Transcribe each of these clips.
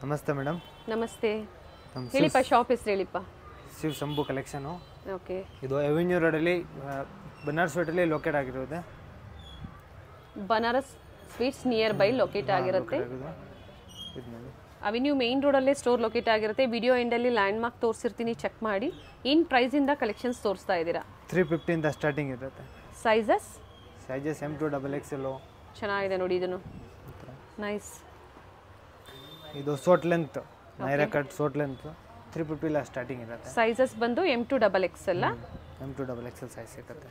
ನಮಸ್ತೆ ಮೇಡಮ್ ನಮಸ್ತೆ ನಮ್ಮ ಹೇಳಿಪ್ಪ ಶಾಪ್ ಹೆಸರು ಹೇಳಿಪ್ಪ ಶಿವ್ ಶಂಭು ಕಲೆಕ್ಷನು ಓಕೆ ಇದು ಅವೆನ್ಯೂ ರೋಡಲ್ಲಿ ಆ, ಬನಾರಸ್ ರೋಡಲ್ಲಿ ಲೊಕೇಟ್ ಆಗಿರೋದೆ Banaras sweets near by locate ಆಗಿರುತ್ತೆ ಆಗಿರೋದು. ಇದು ನೋಡಿ ಅವೆನ್ಯೂ ಮೇನ್ ರೋಡಲ್ಲೇ ಸ್ಟೋರ್ ಲೊಕೇಟ್ ಆಗಿರುತ್ತೆ ವಿಡಿಯೋ ಎಂಡಲ್ಲಿ ಲ್ಯಾಂಡ್ ಮಾರ್ಕ್ ತೋರಿಸಿರ್ತೀನಿ ಚೆಕ್ ಮಾಡಿ ಏನು ಪ್ರೈಸಿಂದ ಕಲೆಕ್ಷನ್ಸ್ ತೋರಿಸ್ತಾ ಇದ್ದೀರಾ ತ್ರೀ ಫಿಫ್ಟಿಯಿಂದ ಸ್ಟಾರ್ಟಿಂಗ್ ಇರುತ್ತೆ sizes sizes M to double X L ಚೆನ್ನಾಗಿದೆ ನೋಡಿ ಇದನ್ನು ನೈಸ್ ಇದು short length Naira cut short length three ಫಿಫ್ಟಿಲ್ಲ ಸ್ಟಾರ್ಟಿಂಗ್ ಇರುತ್ತೆ ಸೈಜಸ್ ಬಂದು ಎಮ್ ಟು ಡಬಲ್ ಎಕ್ಸ್ ಅಲ್ಲ M to double X L size ಸಿಗುತ್ತೆ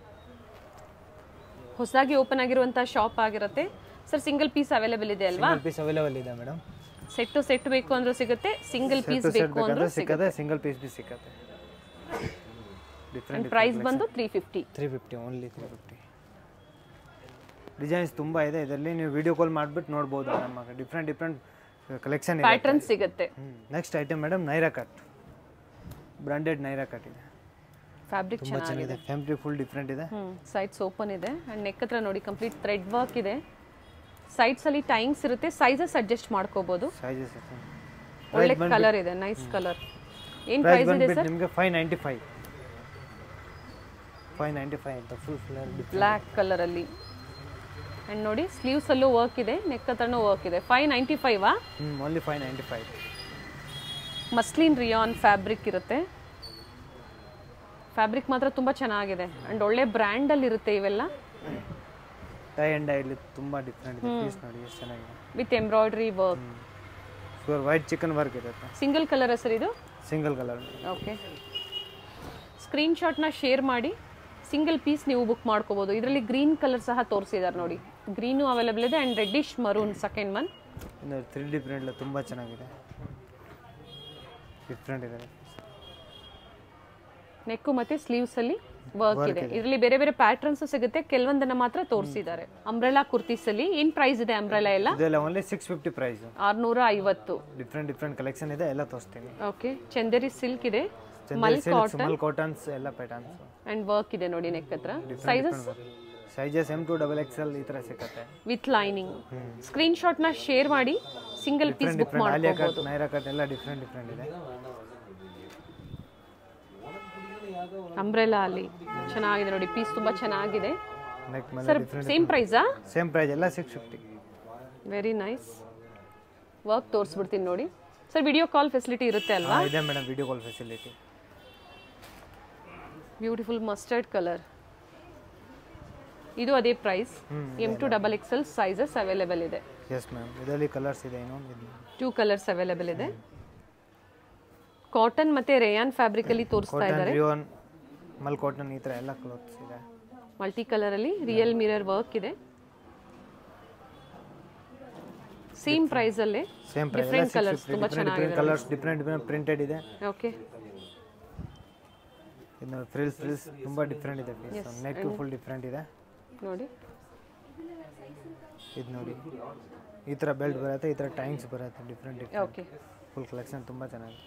ಹೊಸದಾಗಿ ಓಪನ್ ಆಗಿರುವಂಥ ಶಾಪ್ ಆಗಿರುತ್ತೆ ಸರ್ ಸಿಂಗಲ್ ಪೀಸ್ ಅವೈಲೇಬಲ್ ಇದೆ ಅಲ್ವಾ ಸಿಂಗಲ್ ಪೀಸ್ ಅವೈಲೇಬಲ್ ಇದೆ ಮೇಡಮ್ ಸೆಟ್ಟು ಸೆಟ್ ಬೇಕು ಅಂದ್ರೂ ಸಿಗುತ್ತೆ ಸಿಂಗಲ್ ಪೀಸ್ ಸೆಟ್ ಬೇಕು ಅಂದ್ರೂ ಬೇಕಂದ್ರೆ ಸಿಕ್ಕತ್ತೆ ಸಿಂಗಲ್ ಪೀಸ್ ಬಿ ಸಿಕ್ಕತ್ತೆ ಡಿಫ್ರೆಂಟ್ ಪ್ರೈಸ್ ಬಂದು three fifty three fifty only three fifty designs ತುಂಬ ಇದೆ ಇದರಲ್ಲಿ ನೀವು ವಿಡಿಯೋ ಕಾಲ್ ಮಾಡಿಬಿಟ್ಟು ನೋಡ್ಬೋದು ನಮಗೆ ಡಿಫ್ರೆಂಟ್ ಡಿಫ್ರೆಂಟ್ ಕಲೆಕ್ಷನ್ ಇದೆ ಪ್ಯಾಟರ್ನ್ ಸಿಗುತ್ತೆ next item madam Naira cut branded Naira cut ಇದೆ ಫ್ಯಾಬ್ರಿಕ್ ತುಂಬ ಚೆನ್ನಾಗಿದೆ ಫ್ಯಾಮ್ಲಿ ಫುಲ್ ಡಿಫ್ರೆಂಟ್ ಇದೆ ಹ್ಮ್ ಸೈಡ್ಸ್ ಓಪನ್ ಇದೆ ಅಂಡ್ ನೆಕ್ ಹತ್ರ ನೋಡಿ ಕಂಪ್ಲೀಟ್ ಥ್ರೆಡ್ ವರ್ಕ್ ಇದೆ ಸೈಡ್ಸ್ ಅಲ್ಲಿ ಟೈಂಗ್ಸ್ ಇರುತ್ತೆ ಸೈಜಸ್ ಅಡ್ಜಸ್ಟ್ ಮಾಡ್ಕೋಬಹುದು ಸೈಜಸ್ ಒಳ್ಳೆ ಕಲರ್ ಇದೆ ನೈಸ್ ಕಲರ್ ಏನ್ ಪ್ರೈಸ್ ಪ್ರೈಸ್ ಇದೆ ಬಂದ್ಬಿಟ್ಟು ಸರ್ ನಿಮಗೆ five ninety five five ninety five ಅಂತ ಫುಲ್ ಫ್ಲೇರ್ ಬ್ಲ್ಯಾಕ್ ಕಲರ್ ಅಲ್ಲಿ ಅಂಡ್ ನೋಡಿ ಸ್ಲೀವ್ಸ್ ಅಲ್ಲೂ ವರ್ಕ್ ಇದೆ ನೆಕ್ ಹತ್ರನೂ ವರ್ಕ್ ಇದೆ ಫೈವ್ ನೈಂಟಿ ಫೈವ್ ಹ್ಞೂ only five ninety five muslin rayon fabric ಇರುತ್ತೆ ಫ್ಯಾಬ್ರಿಕ್ ಮಾತ್ರ ತುಂಬಾ ಚೆನ್ನಾಗಿದೆ ಅಂಡ್ ಒಳ್ಳೆ ಬ್ರ್ಯಾಂಡ್ ಅಲ್ಲಿ ಇರುತ್ತೆ ಇವೆಲ್ಲ ಟೈ ಆ್ಯಂಡ್ ಡೈ ಇಲ್ಲಿ ತುಂಬ ಡಿಫ್ರೆಂಟ್ ಇದೆ ಪೀಸ್ ನೋಡಿ ಎಷ್ಟು ಚೆನ್ನಾಗಿದೆ with embroidery work pure white chikan work ಇರುತ್ತೆ ಸಿಂಗಲ್ ಕಲರ್ ಹೆಸರು ಇದು ಸಿಂಗಲ್ ಕಲರ್ ಓಕೆ ಸ್ಕ್ರೀನ್ಶಾಟ್ನ ಶೇರ್ ಮಾಡಿ ಸಿಂಗಲ್ ಪೀಸ್ ನೀವು ಬುಕ್ ಮಾಡ್ಕೋಬೋದು ಇದರಲ್ಲಿ ಗ್ರೀನ್ ಕಲರ್ ಸಹ ತೋರಿಸಿದ್ದಾರೆ ನೋಡಿ ಗ್ರೀನು ಅವೈಲೇಬಲ್ ಇದೆ and reddish maroon second one ಇನ್ನು ತ್ರೀ ಡಿಫ್ರೆಂಟ್ ತುಂಬ ಚೆನ್ನಾಗಿದೆ ಡಿಫ್ರೆಂಟ್ ಇದೆ ನೆಕ್ಕು ಮತ್ತು ಸ್ಲೀವ್ಸಲ್ಲಿ ವರ್ಕ್ ಇದೆ ಇದರಲ್ಲಿ ಬೇರೆ ಬೇರೆ ಪ್ಯಾಟರ್ನ್ಸ್ ಸಿಗುತ್ತೆ ಕೆಲವೊಂದನ್ನ ಮಾತ್ರ ತೋರಿಸಿದ್ದಾರೆ ಅಂಬ್ರೆಲಾ ಕುರ್ತೀಸಲ್ಲಿ ಏನು ಪ್ರೈಸ್ ಇದೆ ಅಂಬ್ರೆಲಾ ಎಲ್ಲ ಇದೆಲ್ಲ ಓನ್ಲಿ ಸಿಕ್ಸ್ ಫಿಫ್ಟಿ ಪ್ರೈಸ್ ಆರುನೂರ ಐವತ್ತು ಡಿಫ್ರೆಂಟ್ ಡಿಫ್ರೆಂಟ್ ಕಲೆಕ್ಷನ್ ಇದೆ ಎಲ್ಲ ತೋರಿಸ್ತೀನಿ ಓಕೆ ಚಂದೇರಿ ಸಿಲ್ಕ್ ಇದೆ ಮಲ್ ಸಿಲ್ಕ್ ಸ್ಮಾಲ್ ಕಾಟನ್ಸ್ ಎಲ್ಲ ಪ್ಯಾಟರ್ನ್ಸ್ ಆ್ಯಂಡ್ ವರ್ಕ್ ಇದೆ ನೋಡಿ ನೆಕ್ ಹತ್ರ sizes sizes M to double X L ಈ ಥರ ಸಿಕ್ಕತ್ತೆ ವಿತ್ ಲೈನಿಂಗ್ ಸ್ಕ್ರೀನ್ಶಾಟ್ನ ಶೇರ್ ಮಾಡಿ single piece book different Alia ಮಾಡ್ಕೋಬೋದು ಕಟ್ ನೈರಾ ಕಟ್ ಎಲ್ಲ ಡಿಫ್ರೆಂಟ್ ಡಿಫ್ರೆಂಟ್ ಇದೆ ಅಂಬ್ರೆಲಾ ಅಲ್ಲಿ ಚೆನ್ನಾಗಿದೆ ನೋಡಿ ಪೀಸ್ ತುಂಬಾ ಚೆನ್ನಾಗಿದೆ ನೆಕ್ ಮೇಲೆ ಸರ್ ಸೇಮ್ ಪ್ರೈಸಾ ಸೇಮ್ ಪ್ರೈಸ್ ಎಲ್ಲ six fifty very nice work ತೋರಿಸ್ಬಿಡ್ತೀನಿ ನೋಡಿ ಸರ್ ವಿಡಿಯೋ ಕಾಲ್ ಫೆಸಿಲಿಟಿ ಇರುತ್ತೆ ಅಲ್ವಾ ಹಾಂ ಇದೆ madam video call facility beautiful mustard colour ಇದು ಅದೇ price M to double XL sizes available ಇದೆ ಎಸ್ ಮ್ಯಾಮ್ ಇದರಲ್ಲಿ ಕಲರ್ಸ್ ಇದೆ ಇನ್ನೊಂದು ಇದು ಟೂ ಕಲರ್ಸ್ ಅವೈಲೇಬಲ್ ಇದೆ ಕಾಟನ್ ಮತ್ತೆ ರೇಯಾನ್ ಫ್ಯಾಬ್ರಿಕ್ ಅಲ್ಲಿ ತೋರಿಸ್ತಾ ಕಾಟನ್ ಇದ್ದಾರೆ ರಿಯೋನ್ ಮಲ್ ಕಾಟನ್ ಈ ಥರ ಎಲ್ಲ ಕ್ಲೋತ್ಸ್ ಇದೆ ಮಲ್ಟಿ ಕಲರ್ ಅಲ್ಲಿ ರಿಯಲ್ ಮಿರರ್ ವರ್ಕ್ ಇದೆ ಸೇಮ್ ಪ್ರೈಸ್ ಅಲ್ಲೇ ಸೇಮ್ ಪ್ರೈಸ್ ಡಿಫ್ರೆಂಟ್ ಕಲರ್ಸ್ ತುಂಬಾ different different colours different different printed ಇದೆ ಓಕೆ ಇನ್ನು ಫ್ರಿಲ್ಸ್ ಫ್ರಿಲ್ಸ್ ತುಂಬ ಡಿಫ್ರೆಂಟ್ ಇದೆ ಪೀಸ್ ನೆಕ್ ಫುಲ್ ಡಿಫ್ರೆಂಟ್ ಇದೆ ನೋಡಿ ಇದು ನೋಡಿ ಈ ಥರ ಬೆಲ್ಟ್ ಬರುತ್ತೆ ಈ ಥರ ಟೈಮ್ಸ್ ಬರುತ್ತೆ different different okay full collection ತುಂಬ ಚೆನ್ನಾಗಿದೆ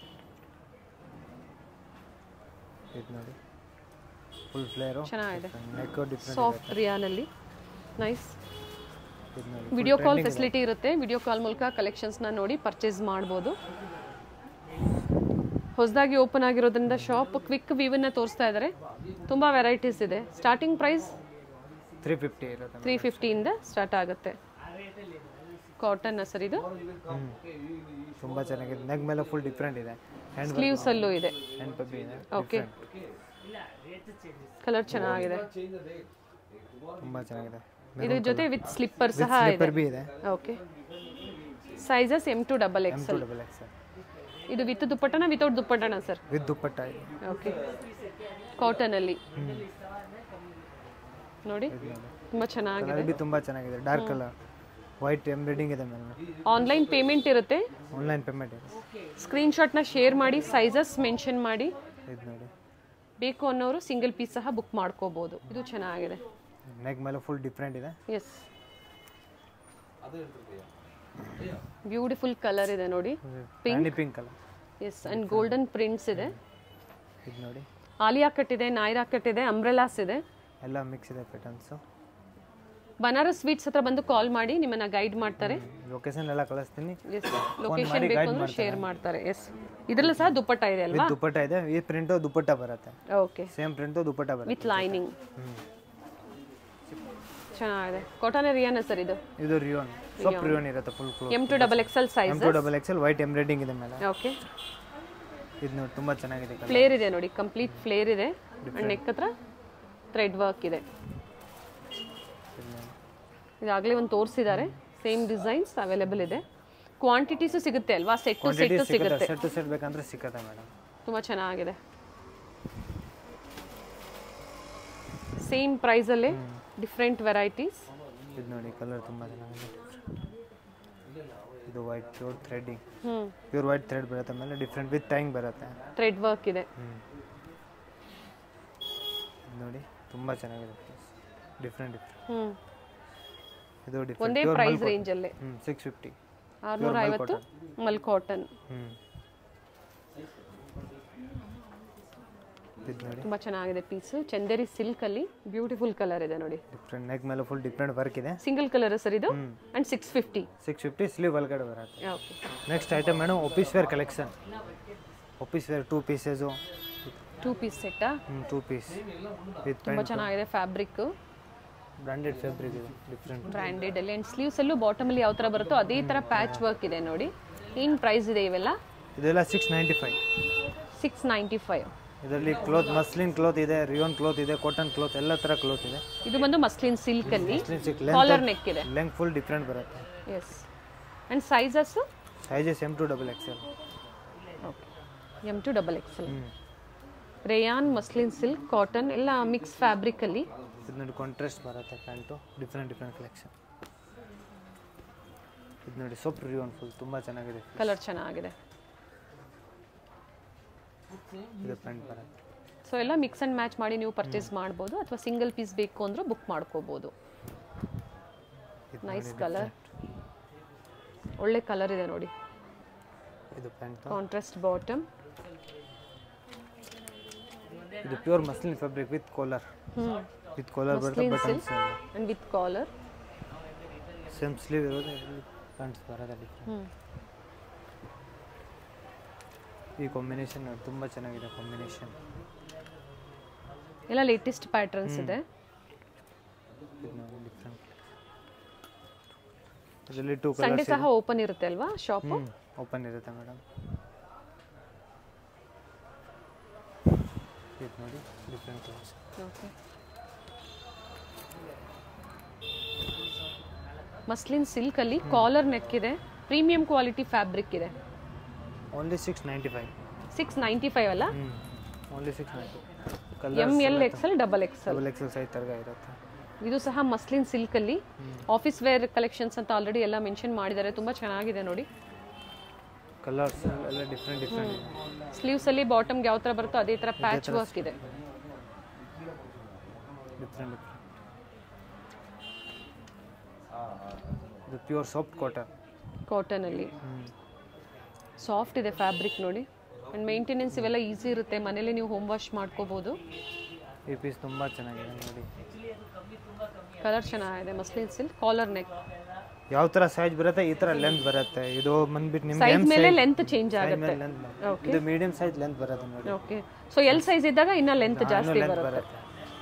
ಇದು ನೋಡಿ ಫುಲ್ ಫ್ಲೇರು ಚೆನ್ನಾಗಿದೆ ನೆಕ್ ಡಿಫ್ರೆಂಟ್ ಸಾಫ್ಟ್ ರಿಯಾನಲ್ಲಿ ನೈಸ್ ಇದು ನೋಡಿ ವಿಡಿಯೋ ಕಾಲ್ ಫೆಸಿಲಿಟಿ ಇರುತ್ತೆ ವಿಡಿಯೋ ಕಾಲ್ ಮೂಲಕ ಕಲೆಕ್ಷನ್ಸ್ನ ನೋಡಿ ಪರ್ಚೇಸ್ ಮಾಡ್ಬೋದು ಹೊಸದಾಗಿ ಓಪನ್ ಆಗಿರೋದ್ರಿಂದ ಶಾಪ್ ಕ್ವಿಕ್ ವ್ಯೂವನ್ನ ತೋರಿಸ್ತಾ ಇದ್ದಾರೆ ತುಂಬ ವೆರೈಟೀಸ್ ಇದೆ ಸ್ಟಾರ್ಟಿಂಗ್ ಪ್ರೈಸ್ ತ್ರೀ ಫಿಫ್ಟಿ ಇರುತ್ತೆ ತ್ರೀ ಫಿಫ್ಟಿಯಿಂದ ಸ್ಟಾರ್ಟ್ ಆಗುತ್ತೆ ಕಾಟನ್ ಸರ್ ಇದು ತುಂಬ ಚೆನ್ನಾಗಿದೆ ನೆಕ್ ಮೇಲೆ ಫುಲ್ ಡಿಫ್ರೆಂಟ್ ಇದೆ ಹ್ಯಾಂಡ್ ಸ್ಲೀವ್ಸಲ್ಲೂ ಇದೆ ಹ್ಯಾಂಡ್ ಪಬ್ಬಿ ಇದೆ ಓಕೆ ಕಲರ್ ಚೆನ್ನಾಗಿದೆ ತುಂಬ ಚೆನ್ನಾಗಿದೆ ಇದ್ರ ಜೊತೆ ವಿತ್ ಸ್ಲಿಪ್ಪರ್ ಸಹ ಇದೆ ಸ್ಲಿಪ್ಪರ್ ಬಿ ಇದೆ okay sizes M to double X to double X ಇದು ವಿತ್ ದುಪ್ಪಟ್ಟನ ವಿತೌಟ್ ದುಪ್ಪಟ್ಟನ ಸರ್ ವಿತ್ ದುಪ್ಪಟ್ಟ ಇದೆ ಓಕೆ ಕಾಟನಲ್ಲಿ ನೋಡಿ ತುಂಬ ಚೆನ್ನಾಗಿದೆ ಕಲರ್ ಬಿ ತುಂಬ ಚೆನ್ನಾಗಿದೆ ಡಾರ್ಕ್ ಕಲರ್ ವೈಟ್ ಎಂಬ್ರಾಯ್ಡಿಂಗ್ ಇದೆ ಮೇಲೆ ಆನ್ಲೈನ್ ಪೇಮೆಂಟ್ ಇರುತ್ತೆ ಆನ್ಲೈನ್ ಪೇಮೆಂಟ್ ಇದೆ ಸ್ಕ್ರೀನ್ಶಾಟ್ನ ಶೇರ್ ಮಾಡಿ ಸೈಜಸ್ ಮೆನ್ಷನ್ ಮಾಡಿ ಇದು ನೋಡಿ ಬೇಕು ಅನ್ನೋರು ಸಿಂಗಲ್ ಪೀಸ್ ಸಹ ಬುಕ್ ಮಾಡ್ಕೋಬೋದು ಇದು ಚೆನ್ನಾಗಿದೆ ನೆಕ್ ಮೇಲೆ ಫುಲ್ ಡಿಫ್ರೆಂಟ್ ಇದೆ ಎಸ್ ಬ್ಯೂಟಿಫುಲ್ ಕಲರ್ ಇದೆ ನೋಡಿ rani pink colour yes and golden prints ಇದೆ ಇದು ನೋಡಿ ಆಲಿಯಾ ಕಟ್ ಇದೆ ನಾಯ್ರಾ ಕಟ್ ಇದೆ ಅಂಬ್ರೆಲಾಸ್ ಇದೆ ಎಲ್ಲ ಮಿಕ್ಸ್ ಇದೆ ಪ್ಯಾಟರ್ನ್ಸು ಬನಾರಸ್ ಸ್ವೀಟ್ಸ್ ಹತ್ರ ಬಂದು ಕಾಲ್ ಮಾಡಿ ನಿಮ್ಮನ್ನ ಗೈಡ್ ಮಾಡ್ತಾರೆ ಲೊಕೇಶನ್ ಎಲ್ಲ ಕಳಿಸ್ತೀನಿ ಎಸ್ ಲೊಕೇಶನ್ ಬೇಕು ಅಂದ್ರೆ ಶೇರ್ ಮಾಡ್ತಾರೆ ಎಸ್ ಇದ್ರಲ್ಲೂ ಸಹ ದುಪ್ಪಟ್ಟ ಇದೆ ಅಲ್ವಾ ವಿತ್ ದುಪ್ಪಟ್ಟ ಇದೆ ಈ ಪ್ರಿಂಟು ದುಪ್ಪಟ್ಟ ಬರುತ್ತೆ ಓಕೆ ಸೇಮ್ ಪ್ರಿಂಟು ದುಪ್ಪಟ್ಟ ಬರುತ್ತೆ ವಿತ್ ಲೈನಿಂಗ್ ಹ್ಮ್. ಚೆನ್ನಾಗಿದೆ ಕಾಟನ್ ರಿಯಾನ ಸರ್ ಇದು ಇದು ರಿಯೋನ್ ಸೊಪ್ ರಿಯೋನ್ ಇರುತ್ತೆ full cloth M to double XL size M to double XL white embroidering ಇದೆ ಮೇಲೆ ಓಕೆ ಇದು ನೋಡಿ ತುಂಬ ಚೆನ್ನಾಗಿದೆ colour. ಫ್ಲೇರ್ ಇದೆ ನೋಡಿ ಕಂಪ್ಲೀಟ್ ಫ್ಲೇರ್ ಇದೆ ಅಂಡ್ ನೆಕ್ ಹತ್ರ ಥ್ರೆಡ್ ವರ್ಕ್ ಇದೆ ಇದಾಗಲೇ ಒಂದು ತೋರಿಸಿದ್ದಾರೆ ಸೇಮ್ ಡಿಸೈನ್ಸ್ ಅವೈಲೇಬಲ್ ಇದೆ ಕ್ವಾಂಟಿಟೀಸು ಸಿಗುತ್ತೆ ಅಲ್ವಾ ಸೆಟ್ ಟು Quantity ಸೆಟ್ ಸಿಗುತ್ತೆ ಸಿಗುತ್ತೆ ಸೆಟ್ ಟು ಸೆಟ್ ಬೇಕಂದ್ರೆ ಸಿಕ್ಕತ್ತೆ ಮೇಡಮ್ ತುಂಬ ಚೆನ್ನಾಗಿದೆ ಸೇಮ್ ಪ್ರೈಸಲ್ಲೇ ಡಿಫ್ರೆಂಟ್ ವೆರೈಟೀಸ್ ಇದು ನೋಡಿ ಕಲರ್ ತುಂಬ ಚೆನ್ನಾಗಿದೆ ಇದು ವೈಟ್ ಪ್ಯೂರ್ ಥ್ರೆಡ್ಡಿಂಗ್ ಹ್ಞೂ ಪ್ಯೂರ್ ವೈಟ್ ಥ್ರೆಡ್ ಬರುತ್ತೆ ಆಮೇಲೆ ಡಿಫ್ರೆಂಟ್ ವಿತ್ ಟೈಂಗ್ ಬರುತ್ತೆ ಥ್ರೆಡ್ ವರ್ಕ್ ಇದೆ ಹ್ಞೂ ಇದು ನೋಡಿ ತುಂಬ ಚೆನ್ನಾಗಿದೆ ಡಿಫ್ರೆಂಟ್ ಡಿಫ್ರೆಂಟ್ ಹ್ಞೂ ಇದು ಡಿಫ್ರೆಂಟ್ ಒಂದೇ ಪ್ರೈಸ್ ರೇಂಜಲ್ಲೇ ಹ್ಞೂ ಸಿಕ್ಸ್ ಫಿಫ್ಟಿ ಆರುನೂರ ಐವತ್ತು ಮಲ್ ಕಾಟನ್ ಹ್ಞೂ ಇದು ನೋಡಿ ತುಂಬ ಚೆನ್ನಾಗಿದೆ ಪೀಸು ಚಂದೇರಿ ಸಿಲ್ಕಲ್ಲಿ ಬ್ಯೂಟಿಫುಲ್ ಕಲರ್ ಇದೆ ನೋಡಿ ಡಿಫ್ರೆಂಟ್ ನೆಕ್ ಮೇಲೆ ಫುಲ್ ಡಿಫ್ರೆಂಟ್ ವರ್ಕ್ ಇದೆ ಸಿಂಗಲ್ ಕಲರ್ ಸರ್ ಇದು and six fifty six fifty sleeve ಒಳಗಡೆ ಬರುತ್ತೆ okay next item madam office wear collection office wear two pieces two piece ಸೆಟ್ಟಾ ಟೂ ಪೀಸ್ ವಿತ್ ತುಂಬ ಚೆನ್ನಾಗಿದೆ ಫ್ಯಾಬ್ರಿಕ್ ಬ್ರಾಂಡೆಡ್ ಫ್ಯಾಬ್ರಿಕ್ ಇದೆ different branded ಅಲ್ಲಿ and sleeves ಅಲ್ಲೂ bottom ಅಲ್ಲಿ ಯಾವ ತರ ಬರುತ್ತೋ ಅದೇ ತರ ಪ್ಯಾಚ್ ವರ್ಕ್ ಇದೆ ನೋಡಿ ಏನ್ ಪ್ರೈಸ್ ಇದೆ ಇವೆಲ್ಲ ಇದೆಲ್ಲ six ninety five six ninety five ಇದರಲ್ಲಿ ಕ್ಲೋತ್ ಮಸ್ಲಿನ್ ಕ್ಲೋತ್ ಇದೆ ರಿಯೋನ್ ಕ್ಲೋತ್ ಇದೆ ಕಾಟನ್ ಕ್ಲೋತ್ ಎಲ್ಲ ಥರ ಕ್ಲೋತ್ ಇದೆ ಇದು ಬಂದು ಮಸ್ಲಿನ್ ಸಿಲ್ಕ್ ಅಲ್ಲಿ ಮಸ್ಲಿನ್ ಸಿಕ್ ಕಾಲರ್ ನೆಕ್ ಇದೆ ಲೆಂತ್ ಫುಲ್ ಡಿಫ್ರೆಂಟ್ ಬರುತ್ತೆ yes and sizes sizes M to double XL okay M to double XL ಹ್ಞೂ ರೇಯಾನ್ ಮಸ್ಲಿನ್ ಸಿಲ್ಕ್ ಕಾಟನ್ ಎಲ್ಲ ಮಿಕ್ಸ್ ಫ್ಯಾಬ್ರಿಕ್ ಅಲ್ಲಿ ಇದು ನೋಡಿ ಕಾಂಟ್ರಾಸ್ಟ್ ಬರುತ್ತೆ ಪ್ಯಾಂಟು ಡಿಫ್ರೆಂಟ್ ಡಿಫ್ರೆಂಟ್ ಕಲೆಕ್ಷನ್ ಇದು ನೋಡಿ ಸೊಪ್ ರಿಯೋನ್ ಫುಲ್ ತುಂಬ ಚೆನ್ನಾಗಿದೆ ಕಲರ್ ಚೆನ್ನಾಗಿದೆ ಇದು ಪ್ಯಾಂಟ್ ಬರುತ್ತೆ ಸೊ ಎಲ್ಲ ಮಿಕ್ಸ್ ಅಂಡ್ ಮ್ಯಾಚ್ ಮಾಡಿ ನೀವು ಪರ್ಚೇಸ್ ಮಾಡ್ಬೋದು ಅಥವಾ ಸಿಂಗಲ್ ಪೀಸ್ ಬೇಕು ಅಂದ್ರೂ ಬುಕ್ ಮಾಡ್ಕೋಬೋದು ಇದು ನೈಸ್ ನೋಡಿ ಕಲರ್ ಒಳ್ಳೆ ಕಲರ್ ಇದೆ ನೋಡಿ ಇದು ಪ್ಯಾಂಟು ಕಾಂಟ್ರಾಸ್ಟ್ ಬಾಟಮ್ ಇದು pure muslin fabric with collar ಹ್ಞೂ ವಿತ್ ಕೋಲರ್ ಬರುತ್ತೆ buttons and with collar same sleeve ಇರೋದು ಪ್ಯಾಂಟ್ಸ್ ಬರೋದು ಡಿಫ್ರೆಂಟ್ ಹ್ಞೂ ಈ ಕಾಂಬಿನೇಷನ್ ತುಂಬ ಚೆನ್ನಾಗಿದೆ ಕಾಂಬಿನೇಷನ್ ಎಲ್ಲ ಲೇಟೆಸ್ಟ್ ಪ್ಯಾಟರ್ನ್ಸ್ ಇದೆ ಇದು ನೋಡಿ ಡಿಫ್ರೆಂಟ್ ಇದರಲ್ಲಿ ಟೂ ಸಂಡೇ ಕಲರ್ಸ್ ಸಹ ಓಪನ್ ಇರುತ್ತೆ ಅಲ್ವಾ ಶಾಪ್ ಹ್ಞೂ ಓಪನ್ ಇರುತ್ತೆ ಮೇಡಮ್ ಇದು ನೋಡಿ different colours okay muslin silk ಅಲ್ಲಿ ಕಾಲರ್ ನೆಕ್ ಇದೆ ಪ್ರೀಮಿಯಂ ಕ್ವಾಲಿಟಿ ಫ್ಯಾಬ್ರಿಕ್ ಇದೆ only six ninety five six ninety five ಅಲ್ಲ ಹ್ಞೂ only six ninety M colour L XL double XL double XL size ತರಗ ಇರುತ್ತೆ ಇದು ಸಹ ಮಸ್ಲಿನ್ ಸಿಲ್ಕ್ ಅಲ್ಲಿ ಆಫೀಸ್ ವೇರ್ ಕಲೆಕ್ಷನ್ಸ್ ಅಂತ ಆಲ್ರೆಡಿ ಎಲ್ಲ ಮೆನ್ಷನ್ ಮಾಡಿದ್ದಾರೆ ತುಂಬಾ ಚೆನ್ನಾಗಿದೆ ನೋಡಿ ಕಲರ್ಸ್ ಎಲ್ಲ ಡಿಫ್ರೆಂಟ್ ಡಿಫ್ರೆಂಟ್ ಇದೆ ಸ್ಲೀವ್ಸ್ ಅಲ್ಲಿ ಬಾಟಮ್ಗೆ ಯಾವ ತರ ಬರುತ್ತೋ ಅದೇ ತರ ಪ್ಯಾಚ್ ವರ್ಕ್ ಇದೆ ಡಿಫ್ರೆಂಟ್ ಡಿಫ್ರೆಂಟ್ ಇದು ಪ್ಯೂರ್ ಸಾಫ್ಟ್ ಕಾಟನ್ ಕಾಟನ್ ಅಲ್ಲಿ ಹ್ಞೂ ಸಾಫ್ಟ್ ಇದೆ ಫ್ಯಾಬ್ರಿಕ್ ನೋಡಿ ಅಂಡ್ ಮೇಂಟೆನೆನ್ಸ್ ಇವೆಲ್ಲ ಈಸಿ ಇರುತ್ತೆ ಮನೇಲಿ ನೀವು ಹೋಮ್ ವಾಶ್ ಮಾಡ್ಕೋಬಹುದು ಈ ಪೀಸ್ ತುಂಬ ಚೆನ್ನಾಗಿದೆ ನೋಡಿ ಕಲರ್ ಚೆನ್ನಾಗಿದೆ ಮಸ್ಲಿನ್ ಸಿಲ್ಕ್ ಕಾಲರ್ ನೆಕ್ ಯಾವ ಥರ ಸೈಜ್ ಬರುತ್ತೆ ಈ ಥರ ಲೆಂತ್ ಬರುತ್ತೆ ಇದು ಬಂದ್ಬಿಟ್ಟು ನಿಮ್ಗೆ ಸೈಜ್ ಎಮ್ ಮೇಲೆ ಲೆಂತ್ ಚೇಂಜ್ ಸೈಜ್ ಆಗುತ್ತೆ ಮೇಲೆ ಲೆಂತ್ ಇದು ಮೀಡಿಯಂ ಸೈಜ್ ಲೆಂತ್ ಬರುತ್ತೆ ನೋಡಿ ಓಕೆ ಸೊ ಎಲ್ ಸೈಜ್ ಇದ್ದಾಗ ಇನ್ನ ಲೆಂತ್ ಜಾಸ್ತಿ ಲೆಂತ್ ಬರುತ್ತೆ ಬರುತ್ತೆ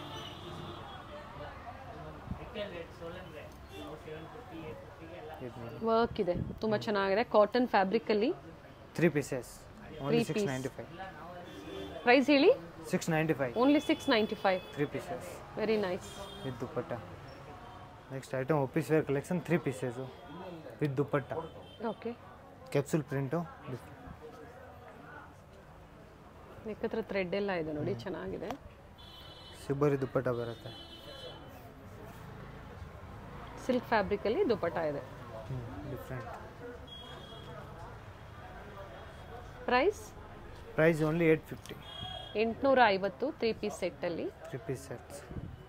ಇದು ನೋಡಿ ವರ್ಕ್ ಇದೆ ತುಂಬಾ ಚೆನ್ನಾಗಿದೆ ಕಾಟನ್ ಫ್ಯಾಬ್ರಿಕ್ ಅಲ್ಲಿ three pieces only six ninety five price ಹೇಳಿ six ninety five only six ninety five three pieces very nice with dupatta next item office wear collection three pieces with dupatta okay capsule print neck ಹತ್ರ thread ಎಲ್ಲ ಇದೆ ನೋಡಿ ಚೆನ್ನಾಗಿದೆ ಸಿಬ್ಬರಿ ದುಪ್ಪಟ್ಟ ಬರುತ್ತೆ silk fabric ಅಲ್ಲಿ ದುಪಟ್ಟ ಇದೆ different price price only eight fifty ಎಂಟುನೂರ ಐವತ್ತು ತ್ರೀ ಪೀಸ್ ಸೆಟ್ ಅಲ್ಲಿ three piece sets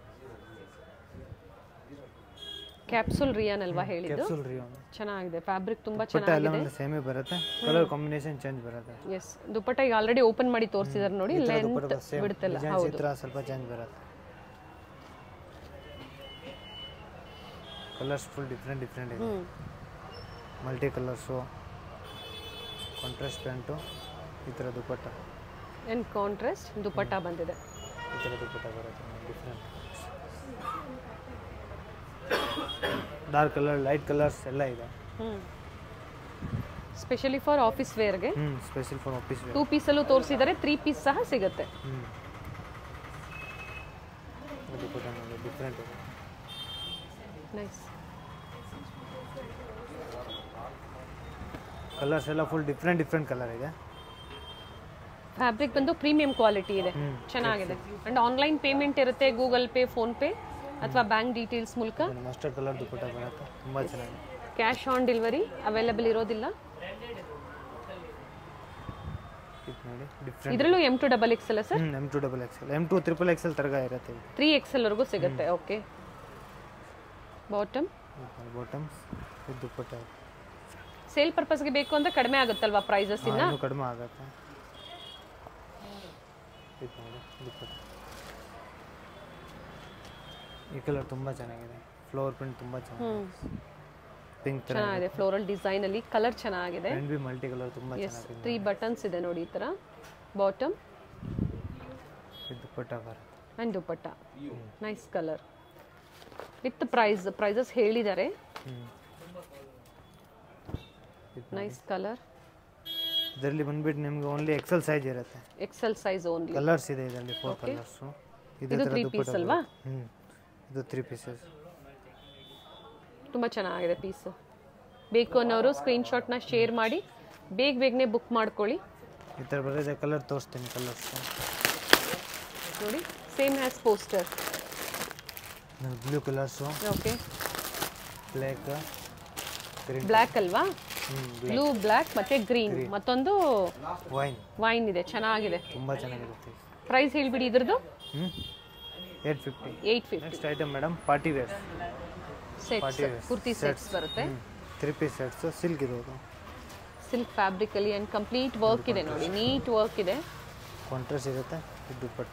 capsule rayon ಅಲ್ವಾ ಹೇಳಿದ್ದು ಕ್ಯಾಪ್ಸೂಲ್ ರೀ ಒಂದು ಚೆನ್ನಾಗಿದೆ ಫ್ಯಾಬ್ರಿಕ್ ತುಂಬಾ ದುಪ್ಪಟ್ಟ ಎಲ್ಲ ಚೆನ್ನಾಗಿದೆ ಒಂದು ಸೇಮೇ ಬರುತ್ತೆ ಕಲರ್ ಕಾಂಬಿನೇಷನ್ ಚೇಂಜ್ ಬರುತ್ತೆ ಎಸ್ ದುಪಟ್ಟ ಈಗ ಆಲ್ರೆಡಿ ಓಪನ್ ಮಾಡಿ ತೋರಿಸಿದಾರೆ ನೋಡಿ ಈ ಥರ ಲೆಂತ್ ದುಪ್ಪಟ್ಟ ಸೇಮ್ ಬಿಡುತ್ತಲ್ಲ ಡಿಸೈನ್ಸ್ ಈ ಹೌದು ಥರ ಸ್ವಲ್ಪ ಚೇಂಜ್ ಬರುತ್ತೆ ಕಲರ್ಸ್ ಫುಲ್ ಡಿಫ್ರೆಂಟ್ ಡಿಫ್ರೆಂಟ್ ಇದೆ ಹ್ಮ್ ಮಲ್ಟಿ ಕಲರ್ಸು ಕಾಂಟ್ರಾಸ್ಟ್ ಪ್ಯಾಂಟು ಈ ಥರ ದುಪ್ಪಟ್ಟ ಅಂಡ್ ಕಾಂಟ್ರಾಸ್ಟ್ ದುಪಟ್ಟ ಬಂದಿದೆ ಈ ಥರ ದುಪ್ಪಟ್ಟ ಬರುತ್ತೆ different dark colour light colours ಎಲ್ಲ ಇದೆ ಹ್ಮ್ ಸ್ಪೆಷಲಿ ಫಾರ್ ಆಫೀಸ್ ವೇರ್ಗೆ ಹ್ಞೂ ಸ್ಪೆಷಲ್ ಫಾರ್ ಆಫೀಸ್ ಟೂ ಪೀಸಲ್ಲೂ ತೋರಿಸಿದ್ದಾರೆ ತ್ರೀ ಪೀಸ್ ಸಹ ಸಿಗುತ್ತೆ ಹ್ಞೂ ದುಪ್ಪಟ್ಟ ನೋಡಿ ಡಿಫ್ರೆಂಟ್ ಇದೆ ನೈಸ್ ಕಲರ್ಸ್ ಎಲ್ಲ ಫುಲ್ ಡಿಫ್ರೆಂಟ್ ಡಿಫ್ರೆಂಟ್ ಕಲರ್ ಇದೆ ಫ್ಯಾಬ್ರಿಕ್ ಬಂದು ಪ್ರೀಮಿಯಂ ಕ್ವಾಲಿಟಿ ಇದೆ ಹ್ಮ್. ಚೆನ್ನಾಗಿದೆ ಅಂಡ್ ಆನ್ಲೈನ್ ಪೇಮೆಂಟ್ ಇರುತ್ತೆ ಗೂಗಲ್ ಪೇ ಫೋನ್ ಪೇ ಅಥವಾ ಬ್ಯಾಂಕ್ ಡೀಟೇಲ್ಸ್ ಮೂಲಕ ಮಸ್ಟರ್ಡ್ ಕಲರ್ ದುಪ್ಪಟ್ಟ ಬರುತ್ತೆ ತುಂಬ ಚೆನ್ನಾಗಿದೆ ಕ್ಯಾಶ್ ಆನ್ ಡೆಲಿವರಿ ಅವೈಲಬಲ್ ಇರೋದಿಲ್ಲ ಇದು ನೋಡಿ ಡಿಫ್ರೆಂಟ್ ಇದರಲ್ಲೂ ಎಮ್ ಟು ಡಬಲ್ ಎಕ್ಸ್ ಅಲ್ಲ ಸರ್ ಹ್ಞೂ M to double XL M to triple XL ತರಗ ಇರುತ್ತೆ ಇದು ತ್ರೀ ಎಕ್ಸೆಲ್ ವರೆಗೂ ಸಿಗುತ್ತೆ ಓಕೆ ಬಾಟಮ್ ಬಾಟಮ್ಸ್ ಇದು ದುಪ್ಪಟ್ಟ ಸೇಲ್ ಪರ್ಪಸ್ಗೆ ಬೇಕು ಅಂದ್ರೆ ಕಡಿಮೆ ಆಗುತ್ತಲ್ವಾ ಪ್ರೈಸಸ್ ಇನ್ನ ಇನ್ನೂ ಕಡಿಮೆ ಆಗುತ್ತೆ ಇದು ನೋಡಿ ದುಪ್ಪಟ್ಟ ಈ ಕಲರ್ ತುಂಬ ಚೆನ್ನಾಗಿದೆ ಫ್ಲವರ್ ಪ್ರಿಂಟ್ ತುಂಬ ಚೆನ್ನಾಗಿದೆ ಪಿಂಕ್ ಥರ ಚೆನ್ನಾಗಿದೆ ಫ್ಲೋರಲ್ ಡಿಸೈನ್ ಅಲ್ಲಿ ಕಲರ್ ಚೆನ್ನಾಗಿದೆ ಆ್ಯಂಡ್ ಬಿ ಮಲ್ಟಿ ಕಲರ್ ತುಂಬ ಎಸ್ ಚೆನ್ನಾಗಿದೆ ತ್ರೀ ಬಟನ್ಸ್ ಇದೆ ನೋಡಿ ಈ ತರ ಬಾಟಮ್ ಇದು ದುಪ್ಪಟ್ಟ ಬರುತ್ತೆ and dupatta nice colour with price prices ಹೇಳಿದ್ದಾರೆ ಹ್ಞೂ ನೈಸ್ ಕಲರ್ ಇದರಲ್ಲಿ ಬಂದ್ಬಿಟ್ಟು ನಿಮ್ಗೆ ಓನ್ಲಿ ಎಕ್ಸೆಲ್ ಸೈಜ್ ಇರುತ್ತೆ ಎಕ್ಸೆಲ್ ಸೈಜ್ ಓನ್ಲಿ ಕಲರ್ಸ್ ಇದೆ ಇದರಲ್ಲಿ ಫೋರ್ ಕಲರ್ಸು ಇದೇ ಇದು ಥರ ತ್ರೀ ದುಪ್ಪಟ್ಟ ಪೀಸ್ ಅಲ್ವಾ ಹ್ಞೂ ಇದು ತ್ರೀ ಪೀಸಸ್ ತುಂಬ ಚೆನ್ನಾಗಿದೆ ಪೀಸು ಬೇಕು ಅನ್ನೋರು ಸ್ಕ್ರೀನ್ಶಾಟ್ನ ಶೇರ್ ಮಾಡಿ ಬೇಗ ಬೇಗನೆ ಬುಕ್ ಮಾಡ್ಕೊಳ್ಳಿ ಈ ಥರ ಬರೋದೇ ಕಲರ್ ತೋರಿಸ್ತೀನಿ ಕಲರ್ಸು ನೋಡಿ ಸೇಮ್ ಹ್ಯಾಸ್ ಪೋಸ್ಟರ್ blue colours okay black green black ಅಲ್ವಾ ಹ್ಞೂ ಬ್ಲೂ ಬ್ಲ್ಯಾಕ್ ಮತ್ತೆ ಗ್ರೀನ್ ಮತ್ತೊಂದು ವೈನ್ ವೈನ್ ಇದೆ ಚೆನ್ನಾಗಿದೆ ತುಂಬ ಚೆನ್ನಾಗಿರುತ್ತೆ ಪ್ರೈಸ್ ಹೇಳ್ಬಿಡಿ ಇದ್ರದ್ದು ಹ್ಞೂ eight fifty eight fifty next item madam party wear sets Party wears. Kurti sets ಬರುತ್ತೆ ತ್ರೀ ಪೀಸ್ ಸೆಟ್ಸು ಸಿಲ್ಕ್ ಇರೋದು ಸಿಲ್ಕ್ ಫ್ಯಾಬ್ರಿಕ್ ಅಲ್ಲಿ ಅಂಡ್ ಕಂಪ್ಲೀಟ್ ವರ್ಕ್ ಇದೆ ನೋಡಿ ನೀಟ್ ವರ್ಕ್ ಇದೆ ಕಾಂಟ್ರಾಸ್ಟ್ ಇರುತ್ತೆ ಇದು ದುಪ್ಪಟ್ಟ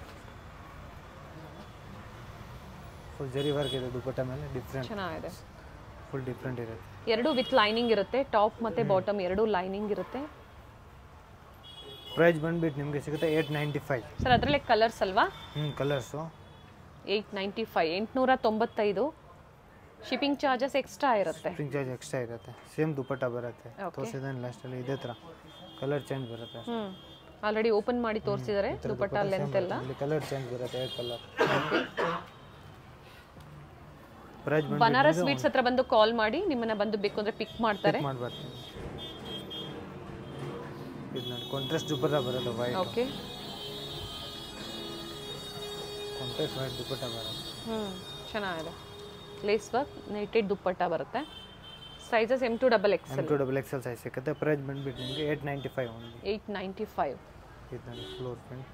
ಫುಲ್ ಜರಿ ವರ್ಕ್ ಇದೆ ದುಪ್ಪಟ್ಟ ಮೇಲೆ ಡಿಫ್ರೆಂಟ್ ಚೆನ್ನಾಗಿದೆ ಫುಲ್ ಡಿಫ್ರೆಂಟ್ ಇರುತ್ತೆ ಎರಡು ವಿತ್ ಲೈನಿಂಗ್ ಇರುತ್ತೆ ಟಾಪ್ ಮತ್ತೆ ಬಾಟಮ್ ಎರಡು ಲೈನಿಂಗ್ ಇರುತ್ತೆ ಪ್ರೈಸ್ ಬಂದ್ಬಿಟ್ಟು ನಿಮಗೆ ಸಿಗುತ್ತೆ ಏಯ್ಟ್ ನೈಂಟಿ ಫೈವ್ ಸರ್ ಅದರಲ್ಲೇ ಕಲರ್ಸ್ ಅಲ್ವಾ ಹ್ಞೂ ಕಲರ್ಸು ಏಯ್ಟ್ ನೈಂಟಿ ಫೈವ್ ಎಂಟುನೂರ ತೊಂಬತ್ತೈದು ಶಿಪ್ಪಿಂಗ್ ಚಾರ್ಜಸ್ ಎಕ್ಸ್ಟ್ರಾ ಇರುತ್ತೆ ಸ್ಪ್ರಿಂಗ್ ಚಾರ್ಜ್ ಎಕ್ಸ್ಟ್ರಾ ಇರುತ್ತೆ ಸೇಮ್ ದುಪ್ಪಟ್ಟ ಬರುತ್ತೆ Okay. ತೋರಿಸಿದ್ರೆ ಲಾಸ್ಟಲ್ಲಿ ಇದೇ ಥರ ಕಲರ್ ಚೇಂಜ್ ಬರುತ್ತೆ ಹ್ಞೂ ಆಲ್ರೆಡಿ ಓಪನ್ ಮಾಡಿ ತೋರಿಸಿದ್ದಾರೆ ದುಪಟ್ಟ ಲೆಂತ್ ಎಲ್ಲ ಇಲ್ಲಿ ಕಲರ್ ಚೇಂಜ್ ಬರುತ್ತೆ ಎರಡು ಕಲರ್ ಪ್ರೈಸ್ ಬಂದು ಬನಾರಸ್ ಸ್ವೀಟ್ಸ್ ಹತ್ರ ಬಂದು ಕಾಲ್ ಮಾಡಿ ನಿಮ್ಮನ್ನ ಬಂದು ಬೇಕು ಅಂದ್ರೆ ಪಿಕ್ ಮಾಡ್ತಾರೆ ಮಾಡಿ ಬರ್ತೀನಿ ಇದು ನೋಡಿ ಕಾಂಟ್ರಾಸ್ಟ್ ದುಪ್ಪಟ್ಟ ಬರುತ್ತೆ white okay contrast white dupatta ಬರುತ್ತೆ ಹ್ಞೂ ಚೆನ್ನಾಗಿದೆ ಲೇಸ್ ವರ್ಕ್ ನೈಟೆಡ್ ದುಪ್ಪಟ್ಟ ಬರುತ್ತೆ sizes M to double X M to double XL size ಸಿಗುತ್ತೆ ಪ್ರೈಸ್ ಬಂದ್ಬಿಟ್ಟು ನಿಮಗೆ eight ninety five only eight ninety five ಇದು ನೋಡಿ ಫ್ಲೋರ್ ಪ್ರಿಂಟ್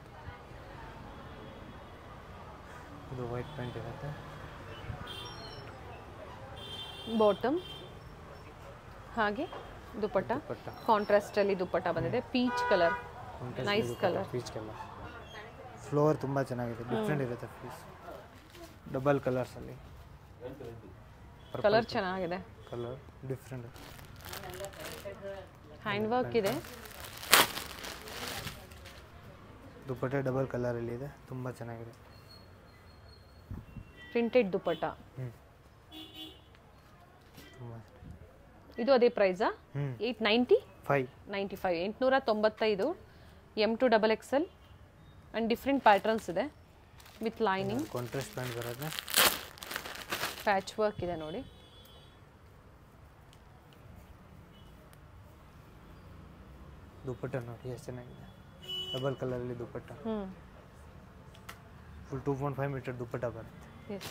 ಇದು ವೈಟ್ ಪ್ಯಾಂಟ್ ಇರುತ್ತೆ ಬಾಟಮ್ ಹಾಗೆ ದುಪ್ಪಟ್ಟ ದುಪ್ಪಟ್ಟ ಕಾಂಟ್ರಾಸ್ಟ್ ಅಲ್ಲಿ ದುಪ್ಪಟ್ಟ ಬಂದಿದೆ peach colour nice colour peach colour floral ತುಂಬ ಚೆನ್ನಾಗಿದೆ ಡಿಫ್ರೆಂಟ್ ಇರುತ್ತೆ ಪೀಸ್ ಡಬಲ್ ಕಲರ್ಸಲ್ಲಿ ಕಲರ್ ಚೆನ್ನಾಗಿದೆ ಕಲರ್ ಡಿಫ್ರೆಂಟ್ ಹ್ಯಾಂಡ್ ವರ್ಕ್ ಇದೆ ದುಪ್ಪಟ್ಟೆ ಡಬಲ್ ಕಲರಲ್ಲಿ ಇದೆ ತುಂಬ ಚೆನ್ನಾಗಿದೆ ಪ್ರಿಂಟೆಡ್ ದುಪ್ಪಟ್ಟ ಹ್ಞೂ ತುಂಬ ಇದು ಅದೇ ಪ್ರೈಸಾ ಹ್ಞೂ eight ninety five ninety five ಎಂಟುನೂರ ತೊಂಬತ್ತೈದು M to double X L and different patterns ಇದೆ ವಿತ್ ಲೈನಿಂಗ್ ಕಾಂಟ್ರಾಸ್ಟ್ ಪ್ಯಾಂಟ್ ಬರುತ್ತೆ ಪ್ಯಾಚ್ ವರ್ಕ್ ಇದೆ ನೋಡಿ ದುಪ್ಪಟ್ಟ ನೋಡಿ ಎಷ್ಟು ಚೆನ್ನಾಗಿದೆ ಡಬಲ್ ಕಲರಲ್ಲಿ ದುಪ್ಪಟ್ಟ ಹ್ಞೂ full two point five metre dupatta ಬರುತ್ತೆ ಎಸ್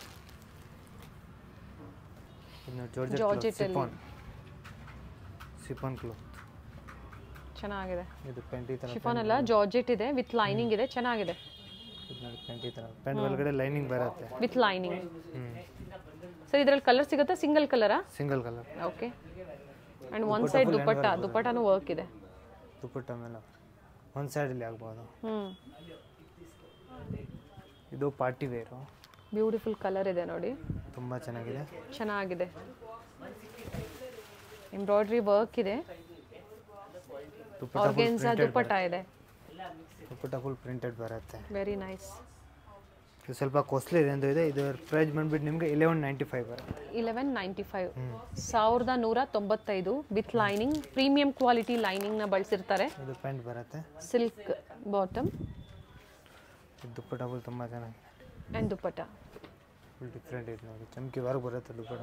ಇನ್ನು Georgette ಜಾರ್ಜೆಟ್ ಅಲ್ಲಿ. ಸಿಫಾನ್ ಸಿಫಾನ್ ಕ್ಲೋತ್ ಚೆನ್ನಾಗಿದೆ ಇದು ಪ್ಯಾಂಟ್ ಈ ಥರ ಶಿಫಾನ್ ಅಲ್ಲ ಜಾರ್ಜೆಟ್ ಇದೆ ವಿತ್ ಲೈನಿಂಗ್ ಇದೆ ಚೆನ್ನಾಗಿದೆ ಇದು ನೋಡಿ ಪ್ಯಾಂಟ್ ಈ ಥರ ಪ್ಯಾಂಟ್ ಒಳಗಡೆ ಲೈನಿಂಗ್ ಬರುತ್ತೆ ವಿತ್ ಲೈನಿಂಗ್ ಹ್ಞೂ ಸರ್ ಇದರಲ್ಲಿ ಕಲರ್ ಸಿಗುತ್ತಾ ಸಿಂಗಲ್ ಕಲರಾ single colour okay and one side dupatta ದುಪ್ಪಟ್ಟನೂ ವರ್ಕ್ ಇದೆ ದುಪ್ಪಟ್ಟ ಮೇಲೆ ಒಂದು ಸೈಡಲ್ಲಿ ಆಗ್ಬೋದು ಹ್ಞೂ ಇದು ಪಾರ್ಟಿ ವೇರು ಬ್ಯೂಟಿಫುಲ್ ಕಲರ್ ಇದೆ ನೋಡಿ ತುಂಬ ಚೆನ್ನಾಗಿದೆ ಚೆನ್ನಾಗಿದೆ ಎಂಬ್ರಾಯ್ಡ್ರಿ ವರ್ಕ್ ಇದೆ ದುಪ್ಪಟ್ಟ ಆರ್ಗೆನ್ಸಾ ದುಪ್ಪಟ್ಟ ಇದೆ ದುಪ್ಪಟ್ಟ ಫುಲ್ ಪ್ರಿಂಟೆಡ್ ಬರುತ್ತೆ ವೆರಿ ನೈಸ್ ಇದು ಸ್ವಲ್ಪ ಕಾಸ್ಟ್ಲಿ ರೇಂಜ್ ಇದೆ ಇದು ಪ್ರೈಸ್ ಬಂದ್ಬಿಟ್ಟು ನಿಮಗೆ ಇಲೆವೆನ್ ನೈಂಟಿ ಫೈವ್ ಬರುತ್ತೆ ಇಲೆವೆನ್ ನೈಂಟಿ ಫೈವ್ ಸಾವಿರದ ನೂರ ತೊಂಬತ್ತೈದು ವಿತ್ ಲೈನಿಂಗ್ ಪ್ರೀಮಿಯಂ ಕ್ವಾಲಿಟಿ ಲೈನಿಂಗ್ನ ಬಳಸಿರ್ತಾರೆ ಇದು ಪ್ಯಾಂಟ್ ಬರುತ್ತೆ ಸಿಲ್ಕ್ ಬಾಟಮ್ ಇದು ದುಪ್ಪಟ್ಟ ಫುಲ್ ತುಂಬ ಚೆನ್ನಾಗಿದೆ ಆ್ಯಂಡ್ ದುಪ್ಪಟ್ಟ ಫುಲ್ ಡಿಫ್ರೆಂಟ್ ಇದೆ ನೋಡಿ ಚಮಕಿ ವರ್ಕ್ ಬರುತ್ತೆ ದುಪ್ಪಟ್ಟ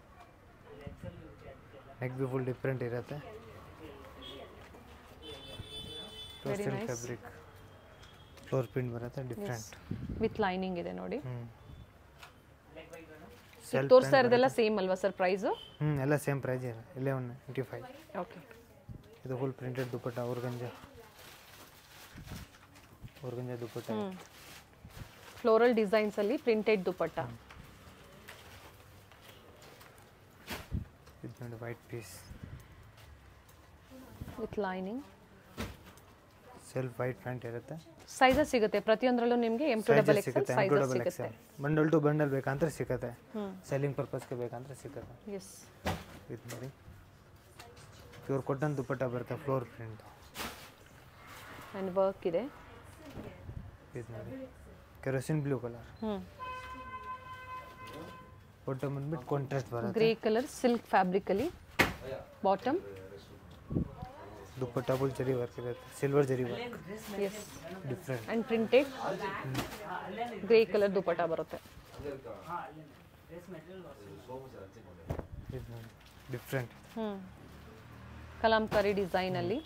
ನೆಕ್ ಬಿ ಫುಲ್ ಡಿಫ್ರೆಂಟ್ ಇರುತ್ತೆ Very nice. Fabric floral print ಬರುತ್ತೆ ಡಿಫ್ರೆಂಟ್ ವಿತ್ ಲೈನಿಂಗ್ ಇದೆ ನೋಡಿ ಹ್ಞೂ ಈಗ ತೋರಿಸ್ತಾ ಇರೋದೆಲ್ಲ ಸೇಮ್ ಅಲ್ವಾ ಸರ್ ಪ್ರೈಸು ಹ್ಞೂ ಎಲ್ಲ ಸೇಮ್ ಪ್ರೈಸ್ ಇದೆ ಇಲೆವೆನ್ ನೈಂಟಿ ಫೈವ್ ಓಕೆ ಇದು full printed dupatta organza organza dupatta ಹ್ಞೂ ಫ್ಲೋರಲ್ ಡಿಸೈನ್ಸಲ್ಲಿ ಪ್ರಿಂಟೆಡ್ ದುಪ್ಪಟ್ಟ ಇದು ನೋಡಿ white piece with lining self white pant ಇರುತ್ತೆ ಸೈಜಸ್ ಸಿಗುತ್ತೆ ಪ್ರತಿಯೊಂದರಲ್ಲೂ ನಿಮಗೆ M to double Sizes XL ಸಿಗುತ್ತೆ ಸೈಜಸ್ ಡಬಲ್ ಸಿಗುತ್ತೆ ಎಕ್ಸೆಲ್ ಬಂಡಲ್ ಟು ಬಂಡಲ್ ಬೇಕಂದ್ರೆ ಸಿಗುತ್ತೆ ಹ್ಞೂ ಸೆಲ್ಲಿಂಗ್ ಪರ್ಪಸ್ಗೆ ಬೇಕಂದ್ರೆ ಸಿಗುತ್ತೆ ಎಸ್ ಇದು ನೋಡಿ ಪ್ಯೂರ್ ಕಾಟನ್ ದುಪ್ಪಟ್ಟ ಬರುತ್ತೆ ಫ್ಲೋರ್ ಪ್ರಿಂಟ್ ಆ್ಯಂಡ್ ವರ್ಕ್ ಇದೆ ಇದು ನೋಡಿ ಕೆರೋಸಿನ್ ಬ್ಲೂ ಕಲರ್ ಹ್ಞೂ ಬಾಟಮ್ ಬಂದ್ಬಿಟ್ಟು ಕಾಂಟ್ರಾಸ್ಟ್ ಬರುತ್ತೆ ಗ್ರೇ ಕಲರ್ ಸಿಲ್ಕ್ ಫ್ಯಾಬ್ರಿಕಲ್ಲಿ bottom dupatta full zari work ಇರುತ್ತೆ silver zari work is different and printed grey colour dupatta ಬರುತ್ತೆ ಇದು ನೋಡಿ ಡಿಫ್ರೆಂಟ್ ಹ್ಞೂ ಕಲಾಂಕಾರಿ ಡಿಸೈನಲ್ಲಿ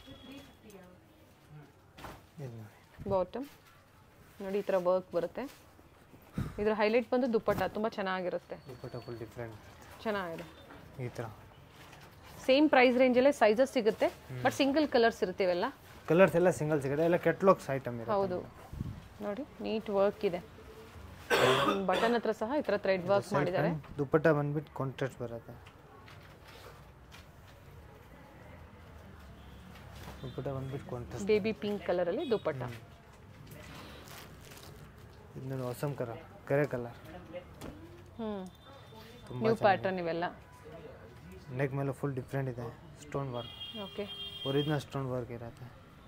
ಇದು ನೋಡಿ ಬಾಟಮ್ ನೋಡಿ ಈ ಥರ ವರ್ಕ್ ಬರುತ್ತೆ ಇದ್ರ ಹೈಲೈಟ್ ಬಂದು ದುಪ್ಪಟ್ಟ ತುಂಬ ಚೆನ್ನಾಗಿರುತ್ತೆ ದುಪ್ಪಟ್ಟ ಫುಲ್ ಡಿಫ್ರೆಂಟ್ ಚೆನ್ನಾಗಿದೆ ಈ ಥರ ಸೇಮ್ ಪ್ರೈಸ್ ರೇಂಜಲ್ಲೇ ಸೈಜಸ್ ಸಿಗುತ್ತೆ ಬಟ್ ಸಿಂಗಲ್ ಕಲರ್ಸ್ ಇರ್ತೀವೆಲ್ಲ ಕಲರ್ಸ್ ಎಲ್ಲ ಸಿಂಗಲ್ ಸಿಗುತ್ತೆ ಎಲ್ಲ ಕೆಟ್ಲಾಕ್ಸ್ ಐಟಮ್ ಇರುತ್ತೆ ಹೌದು ನೋಡಿ ನೀಟ್ ವರ್ಕ್ ಇದೆ ಬಟನ್ ಹತ್ರ ಸಹ ಈ ಥರ ಥ್ರೆಡ್ ವರ್ಕ್ ಮಾಡಿದ್ದಾರೆ ದುಪ್ಪಟ್ಟ ಬಂದ್ಬಿಟ್ಟು ಕಾಂಟ್ರಾಸ್ಟ್ ಬರುತ್ತೆ ದುಪ್ಪಟ್ಟ ಬಂದ್ಬಿಟ್ಟು ಕಾಂಟ್ರಾಸ್ಟ್ ಬೇಬಿ ಪಿಂಕ್ ಕಲರಲ್ಲಿ ದುಪ್ಪಟ್ಟ ಇದನ್ನ ಹೊಸಮ್ ಕಲರ್ ಕರೆ ಕಲರ್ ಹ್ಞೂ ತುಂಬ ನ್ಯೂ ಪ್ಯಾಟರ್ನ್ ಇವೆಲ್ಲ ನೆಕ್ ಮೇಲೆ ಫುಲ್ ಡಿಫ್ರೆಂಟ್ ಇದೆ stone work okay original stone work ಇರುತ್ತೆ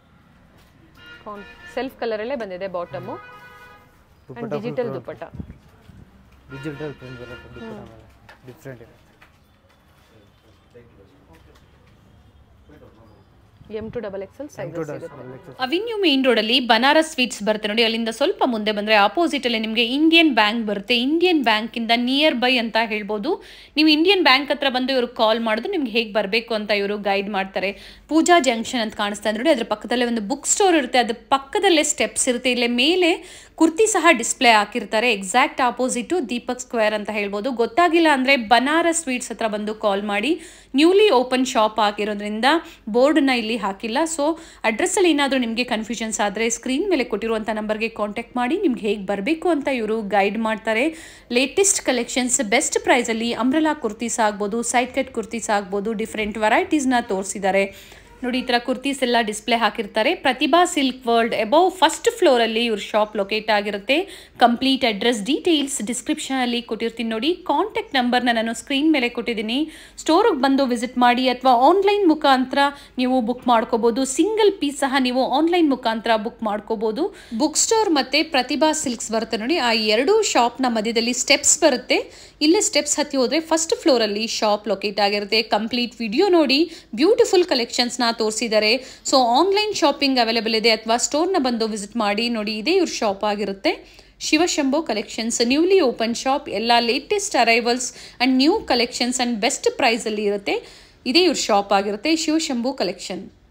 ಸೆಲ್ಫ್ ಕಲರಲ್ಲೇ ಬಂದಿದೆ bottom and dupatta digital dupatta digital print ಬರುತ್ತೆ ದುಪ್ಪಟ್ಟ ಮೇಲೆ ಡಿಫ್ರೆಂಟ್ ಇರುತ್ತೆ M to double XL sizes ಸಿಗುತ್ತೆ ಅವಿನ್ಯೂ ಮೇನ್ ರೋಡಲ್ಲಿ ಬನಾರಸ್ ಸ್ವೀಟ್ಸ್ ಬರುತ್ತೆ ನೋಡಿ ಅಲ್ಲಿಂದ ಸ್ವಲ್ಪ ಮುಂದೆ ಬಂದರೆ ಆಪೋಸಿಟಲ್ಲಿ ನಿಮಗೆ ಇಂಡಿಯನ್ ಬ್ಯಾಂಕ್ ಬರುತ್ತೆ ಇಂಡಿಯನ್ ಬ್ಯಾಂಕಿಂದ ನಿಯರ್ ಬೈ ಅಂತ ಹೇಳ್ಬೋದು ನೀವು ಇಂಡಿಯನ್ ಬ್ಯಾಂಕ್ ಹತ್ರ ಬಂದು ಇವರು ಕಾಲ್ ಮಾಡಿದ್ರು ನಿಮ್ಗೆ ಹೇಗೆ ಬರಬೇಕು ಅಂತ ಇವರು ಗೈಡ್ ಮಾಡ್ತಾರೆ ಪೂಜಾ ಜಂಕ್ಷನ್ ಅಂತ ಕಾಣಿಸ್ತಾ ಇದೆ ನೋಡಿ ಅದ್ರ ಪಕ್ಕದಲ್ಲೇ ಒಂದು ಬುಕ್ ಸ್ಟೋರ್ ಇರುತ್ತೆ ಅದ್ರ ಪಕ್ಕದಲ್ಲೇ ಸ್ಟೆಪ್ಸ್ ಇರುತ್ತೆ ಇಲ್ಲೇ ಮೇಲೆ ಕುರ್ತಿ ಸಹ ಡಿಸ್ಪ್ಲೇ ಹಾಕಿರ್ತಾರೆ ಎಕ್ಸಾಕ್ಟ್ ಆಪೋಸಿಟು ದೀಪಕ್ ಸ್ಕ್ವೇರ್ ಅಂತ ಹೇಳ್ಬೋದು ಗೊತ್ತಾಗಿಲ್ಲ ಅಂದರೆ ಬನಾರಸ್ ಸ್ವೀಟ್ಸ್ ಹತ್ರ ಬಂದು ಕಾಲ್ ಮಾಡಿ ನ್ಯೂಲಿ ಓಪನ್ ಶಾಪ್ ಆಗಿರೋದ್ರಿಂದ ಬೋರ್ಡನ್ನ ಇಲ್ಲಿ ಹಾಕಿಲ್ಲ ಸೊ ಅಡ್ರೆಸ್ಸಲ್ಲಿ ಏನಾದರೂ ನಿಮಗೆ ಕನ್ಫ್ಯೂಷನ್ಸ್ ಆದರೆ ಸ್ಕ್ರೀನ್ ಮೇಲೆ ಕೊಟ್ಟಿರುವಂಥ ನಂಬರ್ಗೆ ಕಾಂಟ್ಯಾಕ್ಟ್ ಮಾಡಿ ನಿಮ್ಗೆ ಹೇಗೆ ಬರಬೇಕು ಅಂತ ಇವರು ಗೈಡ್ ಮಾಡ್ತಾರೆ ಲೇಟೆಸ್ಟ್ ಕಲೆಕ್ಷನ್ಸ್ ಬೆಸ್ಟ್ ಪ್ರೈಸಲ್ಲಿ ಅಂಬ್ರೆಲಾ ಕುರ್ತೀಸ್ ಆಗ್ಬೋದು ಸೈಡ್ ಕಟ್ ಕುರ್ತೀಸ್ ಆಗ್ಬೋದು ಡಿಫ್ರೆಂಟ್ ವೆರೈಟೀಸ್ನ ತೋರಿಸಿದ್ದಾರೆ ನೋಡಿ ಈ ಥರ ಕುರ್ತೀಸ್ ಎಲ್ಲ ಡಿಸ್ಪ್ಲೇ ಹಾಕಿರ್ತಾರೆ Prathibha silk world above first ಫ್ಲೋರಲ್ಲಿ ಇವ್ರ ಶಾಪ್ ಲೊಕೇಟ್ ಆಗಿರುತ್ತೆ ಕಂಪ್ಲೀಟ್ ಅಡ್ರೆಸ್ ಡೀಟೇಲ್ಸ್ ಡಿಸ್ಕ್ರಿಪ್ಷನಲ್ಲಿ ಕೊಟ್ಟಿರ್ತೀನಿ ನೋಡಿ ಕಾಂಟ್ಯಾಕ್ಟ್ ನಂಬರ್ನ ನಾನು ಸ್ಕ್ರೀನ್ ಮೇಲೆ ಕೊಟ್ಟಿದ್ದೀನಿ ಸ್ಟೋರಿಗೆ ಬಂದು ವಿಸಿಟ್ ಮಾಡಿ ಅಥವಾ ಆನ್ಲೈನ್ ಮುಖಾಂತರ ನೀವು ಬುಕ್ ಮಾಡ್ಕೋಬೋದು ಸಿಂಗಲ್ ಪೀಸ್ ಸಹ ನೀವು ಆನ್ಲೈನ್ ಮುಖಾಂತರ ಬುಕ್ ಮಾಡ್ಕೋಬೋದು ಬುಕ್ ಸ್ಟೋರ್ ಮತ್ತು ಪ್ರತಿಭಾ ಸಿಲ್ಕ್ಸ್ ಬರುತ್ತೆ ನೋಡಿ ಆ ಎರಡೂ ಶಾಪ್ನ ಮಧ್ಯದಲ್ಲಿ ಸ್ಟೆಪ್ಸ್ ಬರುತ್ತೆ ಇಲ್ಲೇ ಸ್ಟೆಪ್ಸ್ ಹತ್ತಿ ಹೋದರೆ ಫಸ್ಟ್ ಫ್ಲೋರಲ್ಲಿ ಶಾಪ್ ಲೊಕೇಟ್ ಆಗಿರುತ್ತೆ ಕಂಪ್ಲೀಟ್ ವಿಡಿಯೋ ನೋಡಿ ಬ್ಯೂಟಿಫುಲ್ ಕಲೆಕ್ಷನ್ಸ್ನ ತೋರಿಸಿದ್ದಾರೆ ಸೊ ಆನ್ಲೈನ್ ಶಾಪಿಂಗ್ ಅವೈಲೇಬಲ್ ಇದೆ ಅಥವಾ ಸ್ಟೋರ್ನ ಬಂದು ವಿಸಿಟ್ ಮಾಡಿ ನೋಡಿ ಇದೇ ಇವ್ರ ಶಾಪ್ ಆಗಿರುತ್ತೆ Shivashambho collections newly open shop ಎಲ್ಲ latest arrivals and new collections and best ಪ್ರೈಸಲ್ಲಿ ಇರುತ್ತೆ ಇದೇ ಇವ್ರ ಶಾಪ್ ಆಗಿರುತ್ತೆ ಶಿವಶಂಭು ಕಲೆಕ್ಷನ್